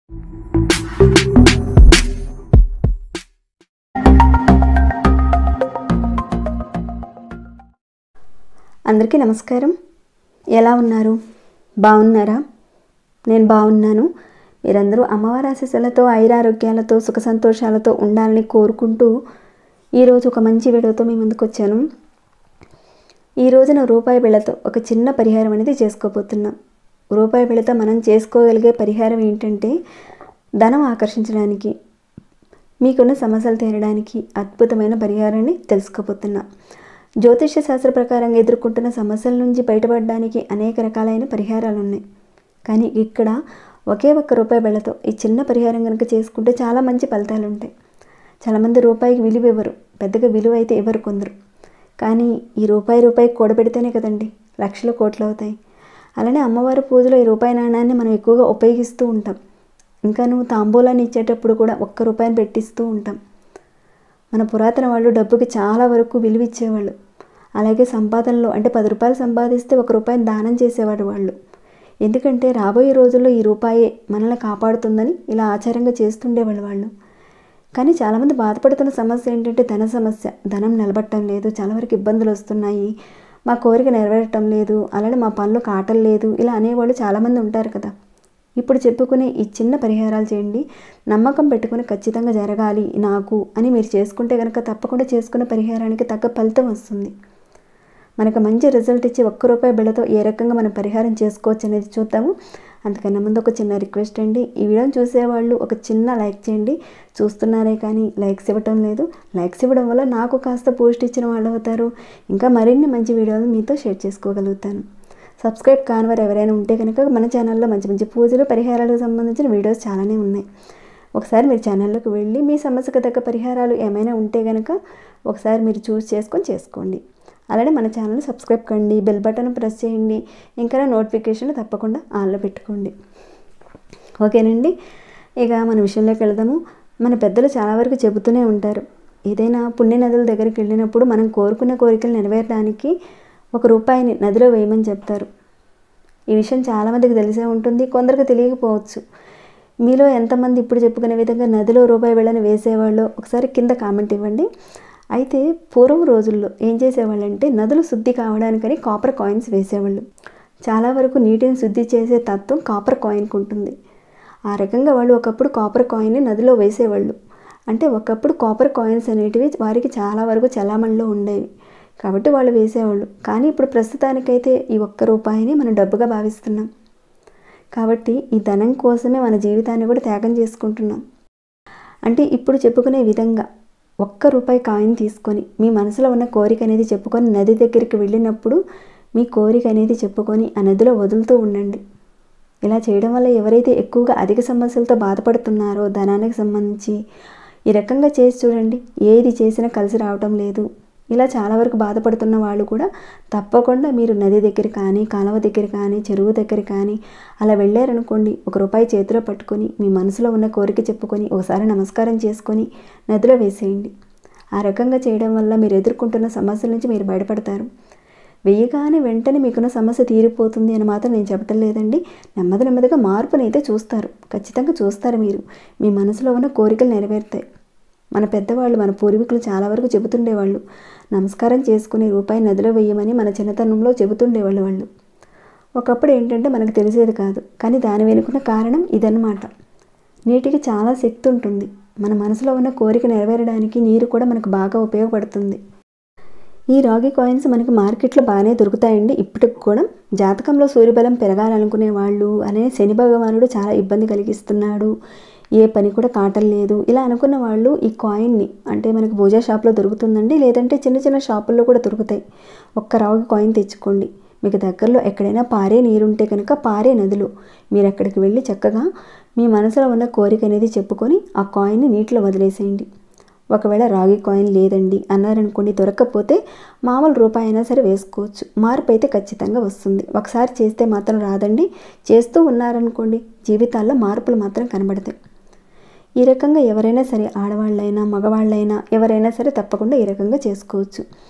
అందరికీ నమస్కారం ఎలా ఉన్నారు బాగున్నారా నేను బాగున్నాను మీరందరూ అమ్మవారి ఆశీస్సులతో ఐరారోగ్యాలతో సుఖ సంతోషాలతో ఉండాలని కోరుకుంటూ ఈరోజు ఒక మంచి వీడియోతో మీ ముందుకు వచ్చాను ఈ రోజున రూపాయి బిళ్ళతో ఒక చిన్న పరిహారం అనేది చేసుకోబోతున్నాం రూపాయి బిళ్ళతో మనం చేసుకోగలిగే పరిహారం ఏంటంటే ధనం ఆకర్షించడానికి మీకున్న సమస్యలు తీరడానికి అద్భుతమైన పరిహారాన్ని తెలుసుకోబోతున్నా జ్యోతిష్య శాస్త్ర ప్రకారంగా ఎదుర్కొంటున్న సమస్యల నుంచి బయటపడడానికి అనేక రకాలైన పరిహారాలు ఉన్నాయి కానీ ఇక్కడ ఒకే ఒక్క రూపాయి బెళ్ళతో ఈ చిన్న పరిహారం కనుక చేసుకుంటే చాలా మంచి ఫలితాలు ఉంటాయి చాలామంది రూపాయికి విలువ ఇవ్వరు పెద్దగా విలువ అయితే ఇవ్వరు కొందరు కానీ ఈ రూపాయి రూపాయి కూడబెడితేనే కదండి లక్షల కోట్లు అవుతాయి అలానే అమ్మవారి పూజలో ఈ రూపాయి నాణ్యాన్ని మనం ఎక్కువగా ఉపయోగిస్తూ ఉంటాం ఇంకా నువ్వు తాంబూలాన్ని ఇచ్చేటప్పుడు కూడా ఒక్క రూపాయిని పెట్టిస్తూ ఉంటాం మన పురాతన వాళ్ళు డబ్బుకి చాలా వరకు విలువ ఇచ్చేవాళ్ళు అలాగే సంపాదనలో అంటే పది రూపాయలు సంపాదిస్తే ఒక రూపాయిని దానం చేసేవాడు వాళ్ళు ఎందుకంటే రాబోయే రోజుల్లో ఈ రూపాయే మనల్ని కాపాడుతుందని ఇలా ఆచారంగా చేస్తుండేవాళ్ళు వాళ్ళు కానీ చాలామంది బాధపడుతున్న సమస్య ఏంటంటే ధన సమస్య ధనం నిలబట్టడం లేదు చాలా వరకు ఇబ్బందులు వస్తున్నాయి మా కోరిక నెరవేరటం లేదు అలానే మా పనులు కాటం లేదు ఇలా అనేవాళ్ళు చాలామంది ఉంటారు కదా ఇప్పుడు చెప్పుకునే ఈ చిన్న పరిహారాలు చేయండి నమ్మకం పెట్టుకుని ఖచ్చితంగా జరగాలి నాకు అని మీరు చేసుకుంటే కనుక తప్పకుండా చేసుకున్న పరిహారానికి తగ్గ ఫలితం వస్తుంది మనకు మంచి రిజల్ట్ ఇచ్చి ఒక్క రూపాయి బిళ్ళతో ఏ రకంగా మనం పరిహారం చేసుకోవచ్చు అనేది చూద్దాము అందుకన్నా ముందు ఒక చిన్న రిక్వెస్ట్ అండి ఈ వీడియోని చూసేవాళ్ళు ఒక చిన్న లైక్ చేయండి చూస్తున్నారే కానీ లైక్స్ ఇవ్వటం లేదు లైక్స్ ఇవ్వడం వల్ల నాకు కాస్త పోస్ట్ ఇచ్చిన వాళ్ళు అవుతారు ఇంకా మరిన్ని మంచి వీడియోలు మీతో షేర్ చేసుకోగలుగుతాను సబ్స్క్రైబ్ కాని వారు ఎవరైనా ఉంటే కనుక మన ఛానల్లో మంచి మంచి పూజలు పరిహారాలకు సంబంధించిన వీడియోస్ చాలానే ఉన్నాయి ఒకసారి మీరు ఛానల్లోకి వెళ్ళి మీ సమస్యకు తగ్గ పరిహారాలు ఏమైనా ఉంటే కనుక ఒకసారి మీరు చూస్ చేసుకొని చేసుకోండి అలానే మన ఛానల్ సబ్స్క్రైబ్ కండి బెల్ బటన్ ప్రెస్ చేయండి ఇంకా నోటిఫికేషన్ తప్పకుండా ఆన్లో పెట్టుకోండి ఓకేనండి ఇక మన విషయంలోకి వెళ్దాము మన పెద్దలు చాలా వరకు చెబుతూనే ఉంటారు ఏదైనా పుణ్య నదుల దగ్గరికి వెళ్ళినప్పుడు మనం కోరుకున్న కోరికలు నెరవేరడానికి ఒక రూపాయిని నదిలో వేయమని చెప్తారు ఈ విషయం చాలామందికి తెలిసే ఉంటుంది కొందరికి తెలియకపోవచ్చు మీలో ఎంతమంది ఇప్పుడు చెప్పుకునే విధంగా నదిలో రూపాయి వెళ్ళని వేసేవాళ్ళు ఒకసారి కింద కామెంట్ ఇవ్వండి అయితే పూర్వం రోజుల్లో ఏం చేసేవాళ్ళంటే నదులు శుద్ధి కావడానికని కాపర్ కాయిన్స్ వేసేవాళ్ళు చాలా వరకు నీటిని శుద్ధి చేసే తత్వం కాపర్ కాయిన్కి ఉంటుంది ఆ రకంగా వాళ్ళు ఒకప్పుడు కాపర్ కాయిన్ని నదిలో వేసేవాళ్ళు అంటే ఒకప్పుడు కాపర్ కాయిన్స్ అనేటివి వారికి చాలా వరకు చలామణిలో ఉండేవి కాబట్టి వాళ్ళు వేసేవాళ్ళు కానీ ఇప్పుడు ప్రస్తుతానికైతే ఈ ఒక్క రూపాయిని మనం డబ్బుగా భావిస్తున్నాం కాబట్టి ఈ ధనం కోసమే మన జీవితాన్ని కూడా త్యాగం చేసుకుంటున్నాం అంటే ఇప్పుడు చెప్పుకునే విధంగా ఒక్క రూపాయి కాయిన్ తీసుకొని మీ మనసులో ఉన్న కోరిక అనేది చెప్పుకొని నది దగ్గరికి వెళ్ళినప్పుడు మీ కోరిక అనేది చెప్పుకొని ఆ నదిలో వదులుతూ ఉండండి ఇలా చేయడం వల్ల ఎవరైతే ఎక్కువగా అధిక సమస్యలతో బాధపడుతున్నారో ధనానికి సంబంధించి ఈ రకంగా చేసి చూడండి ఏది చేసినా కలిసి రావటం లేదు ఇలా చాలా వరకు బాధపడుతున్న వాళ్ళు కూడా తప్పకుండా మీరు నది దగ్గర కానీ కాలువ దగ్గర కానీ చెరువు దగ్గర కానీ అలా వెళ్ళారనుకోండి ఒక రూపాయి చేతిలో పట్టుకొని మీ మనసులో ఉన్న కోరిక చెప్పుకొని ఒకసారి నమస్కారం చేసుకొని నదిలో వేసేయండి ఆ రకంగా చేయడం వల్ల మీరు ఎదుర్కొంటున్న సమస్యల నుంచి మీరు బయటపడతారు వెయ్యగానే వెంటనే మీకున్న సమస్య తీరిపోతుంది అని మాత్రం నేను చెప్పటం లేదండి నెమ్మది నెమ్మదిగా మార్పునైతే చూస్తారు ఖచ్చితంగా చూస్తారు మీరు మీ మనసులో ఉన్న కోరికలు నెరవేరుతాయి మన పెద్దవాళ్ళు మన పూర్వీకులు చాలా వరకు చెబుతుండేవాళ్ళు నమస్కారం చేసుకుని రూపాయి నదిలో వేయమని మన చిన్నతనంలో చెబుతుండేవాళ్ళు వాళ్ళు ఒకప్పుడు ఏంటంటే మనకు తెలిసేది కాదు కానీ దాని వెనుకున్న కారణం ఇదన్నమాట నీటికి చాలా శక్తి ఉంటుంది మన మనసులో ఉన్న కోరిక నెరవేరడానికి నీరు కూడా మనకు బాగా ఉపయోగపడుతుంది ఈ రాగి కాయిన్స్ మనకి మార్కెట్లో బాగానే దొరుకుతాయండి ఇప్పటికి కూడా జాతకంలో సూర్యబలం పెరగాలనుకునే వాళ్ళు అనే శని భగవానుడు చాలా ఇబ్బంది కలిగిస్తున్నాడు ఏ పని కూడా కాటం లేదు ఇలా అనుకున్న వాళ్ళు ఈ కాయిన్ని అంటే మనకి పూజా షాప్లో దొరుకుతుందండి లేదంటే చిన్న చిన్న షాపుల్లో కూడా దొరుకుతాయి ఒక్క రాగి కాయిన్ తెచ్చుకోండి మీకు దగ్గరలో ఎక్కడైనా పారే నీరుంటే కనుక పారే నదిలో మీరు అక్కడికి వెళ్ళి చక్కగా మీ మనసులో ఉన్న కోరిక అనేది చెప్పుకొని ఆ కాయిన్ని నీటిలో వదిలేసేయండి ఒకవేళ రాగి కాయిన్ లేదండి అన్నారనుకోండి దొరకకపోతే మామూలు రూపాయి అయినా సరే వేసుకోవచ్చు మార్పు అయితే ఖచ్చితంగా వస్తుంది ఒకసారి చేస్తే మాత్రం రాదండి చేస్తూ ఉన్నారనుకోండి జీవితాల్లో మార్పులు మాత్రం కనబడతాయి ఈ రకంగా ఎవరైనా సరే ఆడవాళ్ళైనా మగవాళ్ళైనా ఎవరైనా సరే తప్పకుండా ఈ రకంగా చేసుకోవచ్చు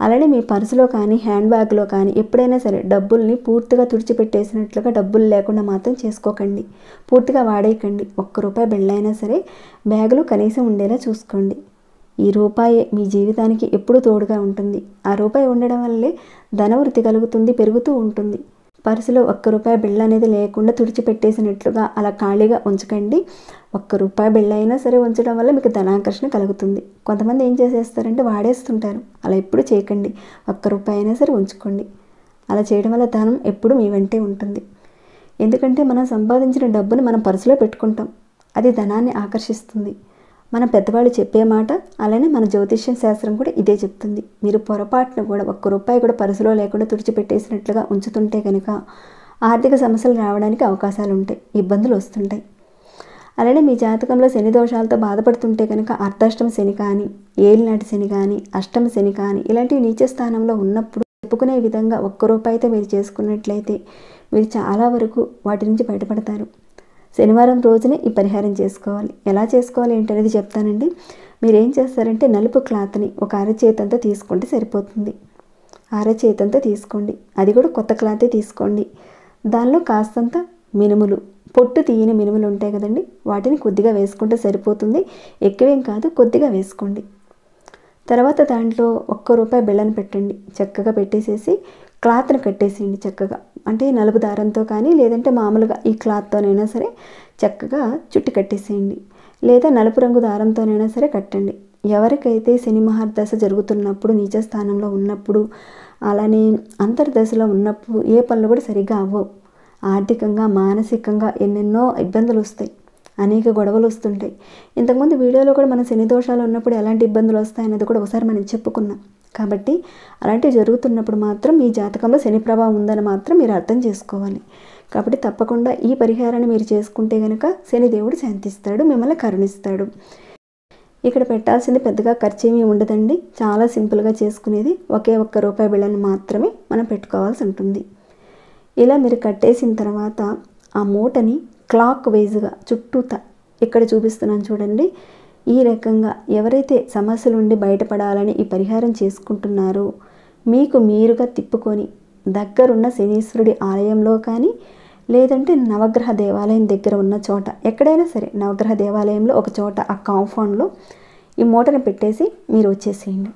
అలానే మీ పర్సులో కానీ హ్యాండ్ బ్యాగ్లో కానీ ఎప్పుడైనా సరే డబ్బుల్ని పూర్తిగా తుడిచిపెట్టేసినట్లుగా డబ్బులు లేకుండా మాత్రం చేసుకోకండి పూర్తిగా వాడేయకండి ఒక్క రూపాయి బిళ్ళైనా సరే బ్యాగులో కనీసం ఉండేలా చూసుకోండి ఈ రూపాయి మీ జీవితానికి ఎప్పుడూ తోడుగా ఉంటుంది ఆ రూపాయి ఉండడం వల్లే ధనవృద్ధి కలుగుతుంది పెరుగుతూ ఉంటుంది పర్సులో ఒక్క రూపాయి బిళ్ళ అనేది లేకుండా తుడిచిపెట్టేసినట్లుగా అలా ఖాళీగా ఉంచకండి ఒక్క రూపాయి బిళ్ళ అయినా సరే ఉంచడం వల్ల మీకు ధనాకర్షణ కలుగుతుంది కొంతమంది ఏం చేసేస్తారంటే వాడేస్తుంటారు అలా ఎప్పుడు చేయకండి ఒక్క రూపాయి అయినా సరే ఉంచుకోండి అలా చేయడం వల్ల ధనం ఎప్పుడు మీ వెంటే ఉంటుంది ఎందుకంటే మనం సంపాదించిన డబ్బుని మనం పర్సులో పెట్టుకుంటాం అది ధనాన్ని ఆకర్షిస్తుంది మన పెద్దవాళ్ళు చెప్పే మాట అలానే మన జ్యోతిష్యం శాస్త్రం కూడా ఇదే చెప్తుంది మీరు పొరపాటున కూడా ఒక్క రూపాయి కూడా పర్సులో లేకుండా తుడిచిపెట్టేసినట్లుగా ఉంచుతుంటే కనుక ఆర్థిక సమస్యలు రావడానికి అవకాశాలు ఉంటాయి ఇబ్బందులు వస్తుంటాయి అలానే మీ జాతకంలో శని దోషాలతో బాధపడుతుంటే కనుక అర్ధాష్టమ శని కానీ ఏలినాటి శని కానీ అష్టమ శని కానీ ఇలాంటివి నీచ స్థానంలో ఉన్నప్పుడు చెప్పుకునే విధంగా ఒక్క రూపాయితో మీరు చేసుకున్నట్లయితే మీరు చాలా వరకు వాటి నుంచి బయటపడతారు శనివారం రోజునే ఈ పరిహారం చేసుకోవాలి ఎలా చేసుకోవాలి ఏంటనేది చెప్తానండి మీరు ఏం చేస్తారంటే నలుపు క్లాత్ని ఒక అరచేతంతా తీసుకుంటే సరిపోతుంది అరచేతంతా తీసుకోండి అది కూడా కొత్త క్లాతే తీసుకోండి దానిలో కాస్తంత మినుములు పొట్టు తీయని మినుములు ఉంటాయి కదండి వాటిని కొద్దిగా వేసుకుంటే సరిపోతుంది ఎక్కువేం కాదు కొద్దిగా వేసుకోండి తర్వాత దాంట్లో ఒక్క రూపాయి బెల్లని పెట్టండి చక్కగా పెట్టేసేసి క్లాత్ని కట్టేసేయండి చక్కగా అంటే నలుపు దారంతో కానీ లేదంటే మామూలుగా ఈ క్లాత్తోనైనా సరే చక్కగా చుట్టి కట్టేసేయండి లేదా నలుపు రంగు దారంతోనైనా సరే కట్టండి ఎవరికైతే శని మహర్దశ జరుగుతున్నప్పుడు నీచ స్థానంలో ఉన్నప్పుడు అలానే అంతర్దశలో ఉన్నప్పుడు ఏ పనులు కూడా సరిగ్గా అవ్వవు ఆర్థికంగా మానసికంగా ఎన్నెన్నో ఇబ్బందులు వస్తాయి అనేక గొడవలు వస్తుంటాయి ఇంతకుముందు వీడియోలో కూడా మన శని దోషాలు ఉన్నప్పుడు ఎలాంటి ఇబ్బందులు వస్తాయనేది కూడా ఒకసారి మనం చెప్పుకున్నాం కాబట్టి అలాంటివి జరుగుతున్నప్పుడు మాత్రం మీ జాతకంలో శని ప్రభావం ఉందని మాత్రం మీరు అర్థం చేసుకోవాలి కాబట్టి తప్పకుండా ఈ పరిహారాన్ని మీరు చేసుకుంటే కనుక శనిదేవుడు శాంతిస్తాడు మిమ్మల్ని కరుణిస్తాడు ఇక్కడ పెట్టాల్సింది పెద్దగా ఖర్చు ఏమీ ఉండదండి చాలా సింపుల్గా చేసుకునేది ఒకే ఒక్క రూపాయి బిళ్ళని మాత్రమే మనం పెట్టుకోవాల్సి ఉంటుంది ఇలా మీరు కట్టేసిన తర్వాత ఆ మూటని క్లాక్ వైజ్గా చుట్టూత ఇక్కడ చూపిస్తున్నాను చూడండి ఈ రకంగా ఎవరైతే సమస్యల నుండి బయటపడాలని ఈ పరిహారం చేసుకుంటున్నారో మీకు మీరుగా తిప్పుకొని దగ్గరున్న శనీశ్వరుడి ఆలయంలో కానీ లేదంటే నవగ్రహ దేవాలయం దగ్గర ఉన్న చోట ఎక్కడైనా సరే నవగ్రహ దేవాలయంలో ఒక చోట ఆ కాంపౌండ్లో ఈ మూటను పెట్టేసి మీరు వచ్చేసేయండి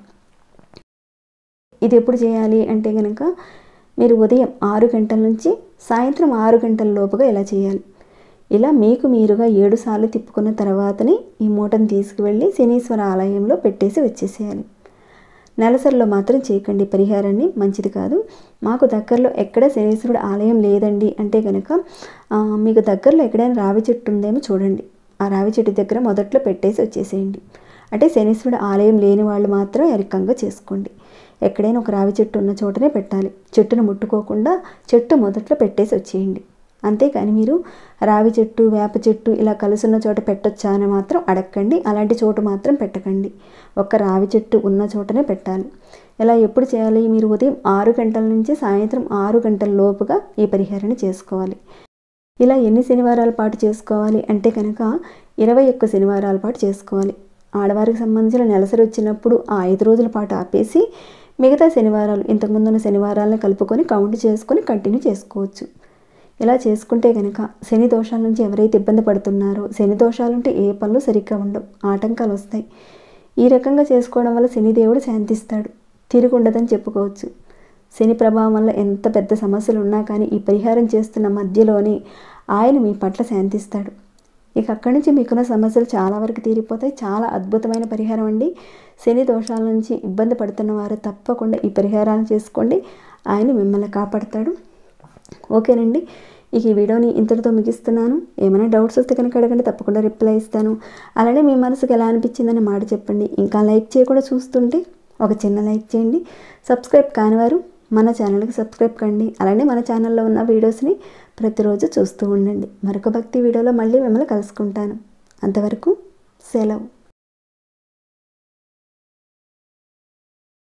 ఇది ఎప్పుడు చేయాలి అంటే కనుక మీరు ఉదయం ఆరు గంటల నుంచి సాయంత్రం ఆరు గంటల లోపుగా ఇలా చేయాలి ఇలా మీకు మీరుగా ఏడు సార్లు తిప్పుకున్న తర్వాతనే ఈ మూటను తీసుకువెళ్ళి శనీశ్వర ఆలయంలో పెట్టేసి వచ్చేసేయాలి నెలసరిలో మాత్రం చేయకండి పరిహారాన్ని మంచిది కాదు మాకు దగ్గరలో ఎక్కడ శనీశ్వరుడు ఆలయం లేదండి అంటే కనుక ఆ, మీకు దగ్గరలో ఎక్కడైనా రావి చెట్టు ఉందేమో చూడండి ఆ రావి చెట్టు దగ్గర మొదట్లో పెట్టేసి వచ్చేసేయండి అంటే శనీశ్వరుడు ఆలయం లేని వాళ్ళు మాత్రం ఎరికంగా చేసుకోండి ఎక్కడైనా ఒక రావి చెట్టు ఉన్న చోటనే పెట్టాలి చెట్టును ముట్టుకోకుండా చెట్టు మొదట్లో పెట్టేసి వచ్చేయండి అంతేకాని మీరు రావి చెట్టు వేప చెట్టు ఇలా కలుసున్న చోట పెట్టొచ్చా అని మాత్రం అడగండి అలాంటి చోటు మాత్రం పెట్టకండి ఒక్క రావి చెట్టు ఉన్న చోటనే పెట్టాలి ఇలా ఎప్పుడు చేయాలి మీరు ఉదయం ఆరు గంటల నుంచి సాయంత్రం ఆరు గంటల లోపుగా ఈ పరిహారాన్ని చేసుకోవాలి ఇలా ఎన్ని శనివారాల పాటు చేసుకోవాలి అంటే కనుక ఇరవై ఒక్క శనివారాల పాటు చేసుకోవాలి ఆడవారికి సంబంధించిన నెలసరి వచ్చినప్పుడు ఆ ఐదు రోజుల పాటు ఆపేసి మిగతా శనివారాలు ఇంతకుముందున్న శనివారాలను కలుపుకొని కౌంట్ చేసుకొని కంటిన్యూ చేసుకోవచ్చు ఇలా చేసుకుంటే కనుక శని దోషాల నుంచి ఎవరైతే ఇబ్బంది పడుతున్నారో శని దోషాలుంటే ఏ పనులు సరిగ్గా ఉండవు ఆటంకాలు వస్తాయి ఈ రకంగా చేసుకోవడం వల్ల శనిదేవుడు శాంతిస్తాడు తిరిగి ఉండదని చెప్పుకోవచ్చు శని ప్రభావం వల్ల ఎంత పెద్ద సమస్యలు ఉన్నా కానీ ఈ పరిహారం చేస్తున్న మధ్యలోనే ఆయన మీ పట్ల శాంతిస్తాడు ఇక అక్కడి నుంచి మీకున్న సమస్యలు చాలా వరకు తీరిపోతాయి చాలా అద్భుతమైన పరిహారం అండి శని దోషాల నుంచి ఇబ్బంది పడుతున్న వారు తప్పకుండా ఈ పరిహారాలు చేసుకోండి ఆయన మిమ్మల్ని కాపాడతాడు ఓకేనండి ఇక ఈ వీడియోని ఇంతటితో ముగిస్తున్నాను ఏమైనా డౌట్స్ వస్తే కనుక అడగండి తప్పకుండా రిప్లై ఇస్తాను అలానే మీ మనసుకు ఎలా అనిపించిందని మాట చెప్పండి ఇంకా లైక్ చేయకుండా చూస్తుంటే ఒక చిన్న లైక్ చేయండి సబ్స్క్రైబ్ కానివారు మన ఛానల్కి సబ్స్క్రైబ్ కండి అలానే మన ఛానల్లో ఉన్న వీడియోస్ని ప్రతిరోజు చూస్తూ ఉండండి మరొక భక్తి వీడియోలో మళ్ళీ మిమ్మల్ని కలుసుకుంటాను అంతవరకు సెలవు